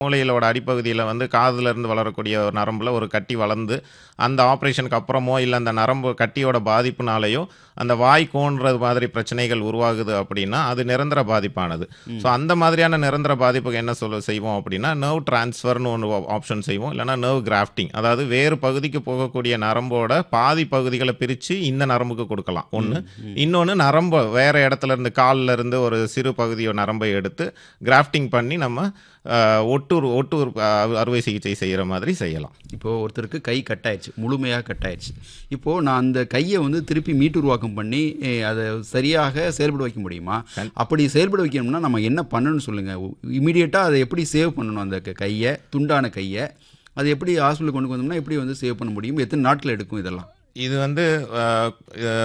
மூளையிலோட அடிப்பகுதியில் வந்து காதுல இருந்து வளரக்கூடிய ஒரு நரம்புல ஒரு கட்டி வளர்ந்து அந்த ஆப்ரேஷனுக்கு அப்புறமோ இல்லை அந்த நரம்பு கட்டியோட பாதிப்புனாலேயோ அந்த வாய் கோன்றது மாதிரி பிரச்சனைகள் உருவாகுது அப்படின்னா அது நிரந்தர பாதிப்பானது ஸோ அந்த மாதிரியான நிரந்தர பாதிப்புக்கு என்ன சொல்ல செய்வோம் அப்படின்னா நர்வ் டிரான்ஸ்ஃபர்னு ஒன்று ஆப்ஷன் செய்வோம் இல்லைன்னா நர்வ் கிராஃப்டிங் அதாவது வேறு பகுதிக்கு போகக்கூடிய நரம்போட பாதி பகுதிகளை பிரித்து இந்த நரம்புக்கு கொடுக்கலாம் ஒன்று இன்னொன்று நரம்பு வேற இடத்துல இருந்து கால்ல இருந்து ஒரு சிறு பகுதியோ நரம்பை எடுத்து கிராஃப்டிங் பண்ணி நம்ம அஹ், ஒட்டூர் ஒட்டூர் அஹ், அறுவை சிகிச்சை செய்கிற மாதிரி செய்யலாம் இப்போ ஒருத்தருக்கு கை கட்டாயிருச்சு முழுமையாக கட்டாயிருச்சு இப்போ நான் அந்த கையை வந்து திருப்பி மீட்டுருவாக்கம் பண்ணி eh, அதை சரியாக செயல்பட வைக்க முடியுமா அப்படி செயல்பட வைக்கணும்னா நம்ம என்ன பண்ணணும்னு சொல்லுங்க இமீடியட்டாக அதை எப்படி சேவ் பண்ணணும் அந்த க- கையை துண்டான கையை அது எப்படி ஹாஸ்பிட்டலுக்கு கொண்டு வந்தோம்னா எப்படி வந்து சேவ் பண்ண முடியும் எத்தனை நாட்கள் எடுக்கும் இதெல்லாம் இது வந்து அஹ்,